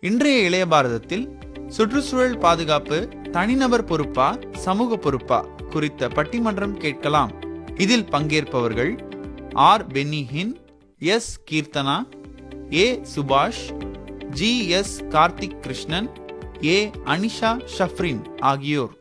இன்றைய இளைய பாரதத்தில் சுற்றுச்சூழல் பாதுகாப்பு தனிநபர் பொறுப்பா சமூக பொறுப்பா குறித்த பட்டிமன்றம் கேட்கலாம் இதில் பங்கேற்பவர்கள் ஆர் பென்னிஹின் S Keerthana A Subash G S Karthik Krishnan A Anisha Shafrin ஆகியோர்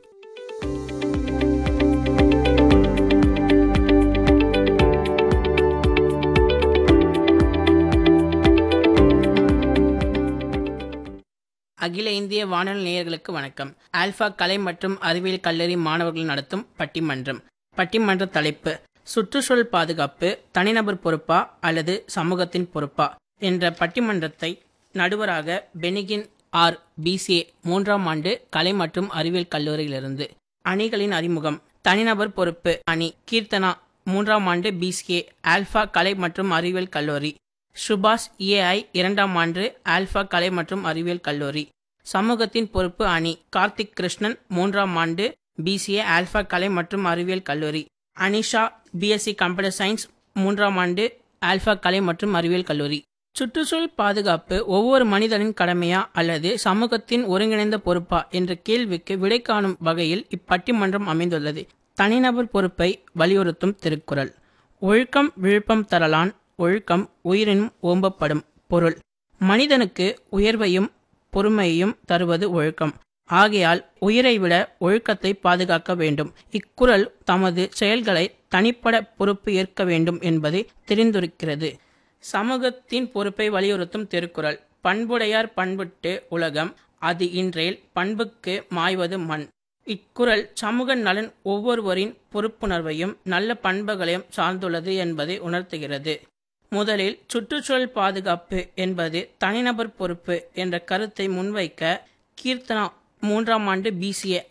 அகில இந்திய வானொலி நேயர்களுக்கு வணக்கம் ஆல்பா கலை மற்றும் அறிவியல் கல்லூரி மாணவர்கள் நடத்தும் பட்டிமன்றம் பட்டிமன்ற தலைப்பு சுற்றுச்சூழல் பாதுகாப்பு தனிநபர் பொறுப்பா அல்லது சமூகத்தின் பொறுப்பா என்ற பட்டிமன்றத்தை நடுவராக பெனிகின் ஆர் பிசிஏ மூன்றாம் ஆண்டு கலை மற்றும் அறிவியல் கல்லூரியிலிருந்து அணிகளின் அறிமுகம் தனிநபர் பொறுப்பு அணி கீர்த்தனா மூன்றாம் ஆண்டு பிசிஏ ஆல்பா கலை மற்றும் அறிவியல் கல்லூரி சுபாஷ் ஏஐ இரண்டாம் ஆண்டு ஆல்பா கலை மற்றும் அறிவியல் கல்லூரி சமூகத்தின் பொறுப்பு அணி கார்த்திக் கிருஷ்ணன் மூன்றாம் ஆண்டு பிசிஏ ஆல்பா கலை மற்றும் அறிவியல் கல்லூரி அனிஷா பிஎஸ்சி கம்ப்யூட்டர் சயின்ஸ் மூன்றாம் ஆண்டு ஆல்பா கலை மற்றும் அறிவியல் கல்லூரி சுற்றுச்சூழல் பாதுகாப்பு ஒவ்வொரு மனிதனின் கடமையா அல்லது சமூகத்தின் ஒருங்கிணைந்த பொறுப்பா என்ற கேள்விக்கு விடை காணும் வகையில் இப்பட்டிமன்றம் அமைந்துள்ளது தனிநபர் பொறுப்பை வலியுறுத்தும் திருக்குறள் ஒழுக்கம் விழுப்பம் தரலான் ஒழுக்கம் உயிரினும் ஓம்பப்படும் பொருள் மனிதனுக்கு உயர்வையும் பொறுமையையும் தருவது ஒழுக்கம் ஆகையால் உயிரை விட ஒழுக்கத்தை பாதுகாக்க வேண்டும் இக்குறள் தமது செயல்களை தனிப்பட பொறுப்பு ஏற்க வேண்டும் என்பதை தெரிந்துரைக்கிறது சமூகத்தின் பொறுப்பை வலியுறுத்தும் திருக்குறள் பண்புடையார் பண்புட்டு உலகம் அது இன்றேல் பண்புக்கு மாய்வது மண் இக்குறள் சமூக நலன் ஒவ்வொருவரின் பொறுப்புணர்வையும் நல்ல பண்புகளையும் சார்ந்துள்ளது என்பதை உணர்த்துகிறது முதலில் சுற்றுச்சூழல் பாதுகாப்பு என்பது தனிநபர் பொறுப்பு என்ற கருத்தை முன்வைக்க கீர்த்தனா மூன்றாம் ஆண்டு பிசிஏ